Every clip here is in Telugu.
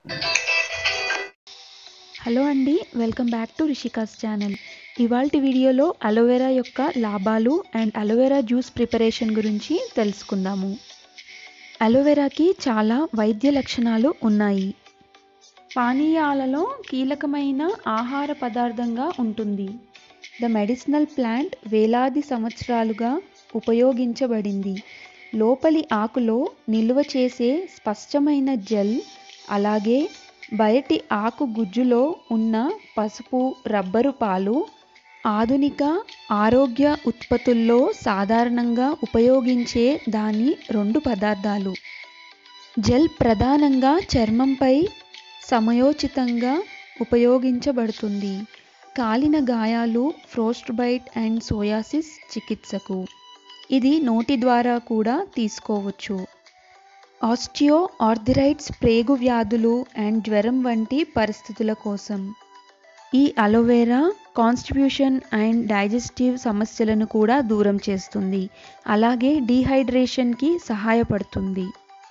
హలో అండి welcome back to Rishika's channel ఇవాల్టి వీడియోలో అలోవెరా యొక్క లాభాలు అండ్ అలోవెరా జ్యూస్ ప్రిపరేషన్ గురించి తెలుసుకుందాము అలోవెరాకి చాలా వైద్య లక్షణాలు ఉన్నాయి పానీయాలలో కీలకమైన ఆహార పదార్థంగా ఉంటుంది ద మెడిసినల్ ప్లాంట్ వేలాది సంవత్సరాలుగా ఉపయోగించబడింది లోపలి ఆకులో నిల్వ చేసే స్పష్టమైన జెల్ అలాగే బయటి ఆకు గుజ్జులో ఉన్న పసుపు రబ్బరు పాలు ఆధునిక ఆరోగ్య ఉత్పత్తుల్లో సాధారణంగా ఉపయోగించే దాని రెండు పదార్థాలు జెల్ ప్రధానంగా చర్మంపై సమయోచితంగా ఉపయోగించబడుతుంది కాలిన గాయాలు ఫ్రోస్ట్ బైట్ అండ్ సోయాసిస్ చికిత్సకు ఇది నోటి ద్వారా కూడా తీసుకోవచ్చు ఆస్టియో ఆర్థరైట్స్ ప్రేగు వ్యాధులు అండ్ జ్వరం వంటి పరిస్థితుల కోసం ఈ అలోవెరా కాన్స్టిట్యూషన్ అండ్ డైజెస్టివ్ సమస్యలను కూడా దూరం చేస్తుంది అలాగే డీహైడ్రేషన్కి సహాయపడుతుంది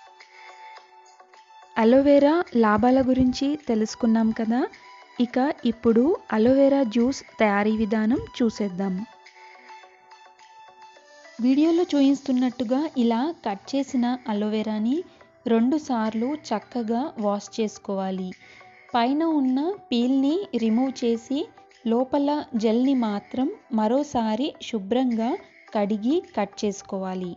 అలోవెరా లాభాల గురించి తెలుసుకున్నాం కదా ఇక ఇప్పుడు అలోవెరా జ్యూస్ తయారీ విధానం చూసేద్దాం వీడియోలో చూపిస్తున్నట్టుగా ఇలా కట్ చేసిన అలోవెరాని రెండు సార్లు చక్కగా వాష్ చేసుకోవాలి పైన ఉన్న పీల్ని రిమూవ్ చేసి లోపల జెల్ని మాత్రం మరోసారి శుభ్రంగా కడిగి కట్ చేసుకోవాలి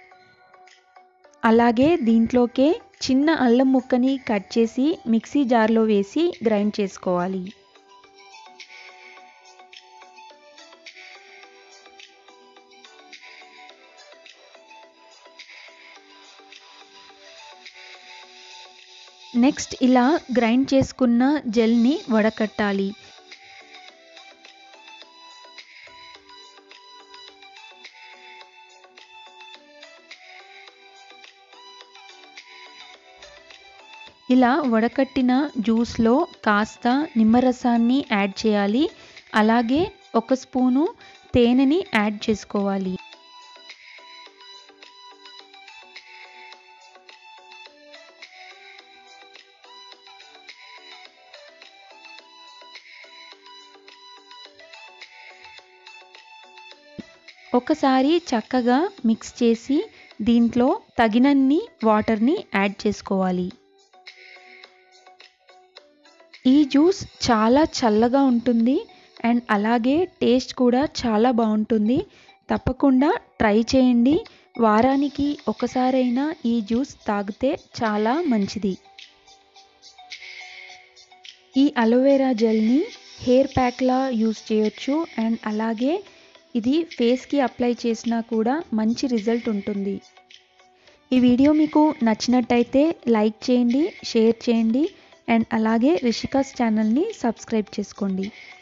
అలాగే దీంట్లోకే చిన్న అల్లం ముక్కని కట్ చేసి మిక్సీ జార్లో వేసి గ్రైండ్ చేసుకోవాలి నెక్స్ట్ ఇలా గ్రైండ్ చేసుకున్న జెల్ని వడకట్టాలి ఇలా వడకట్టిన జ్యూస్లో కాస్త నిమ్మరసాన్ని యాడ్ చేయాలి అలాగే ఒక స్పూను తేనెని యాడ్ చేసుకోవాలి ఒకసారి చక్కగా మిక్స్ చేసి దీంట్లో తగినన్ని వాటర్ని యాడ్ చేసుకోవాలి ఈ జ్యూస్ చాలా చల్లగా ఉంటుంది అండ్ అలాగే టేస్ట్ కూడా చాలా బాగుంటుంది తప్పకుండా ట్రై చేయండి వారానికి ఒకసారైనా ఈ జ్యూస్ తాగితే చాలా మంచిది ఈ అలోవెరా జెల్ని హెయిర్ ప్యాక్లా యూస్ చేయొచ్చు అండ్ అలాగే ఇది ఫేస్కి అప్లై చేసినా కూడా మంచి రిజల్ట్ ఉంటుంది ఈ వీడియో మీకు నచ్చినట్టయితే లైక్ చేయండి షేర్ చేయండి అండ్ అలాగే రిషికాస్ ఛానల్ని సబ్స్క్రైబ్ చేసుకోండి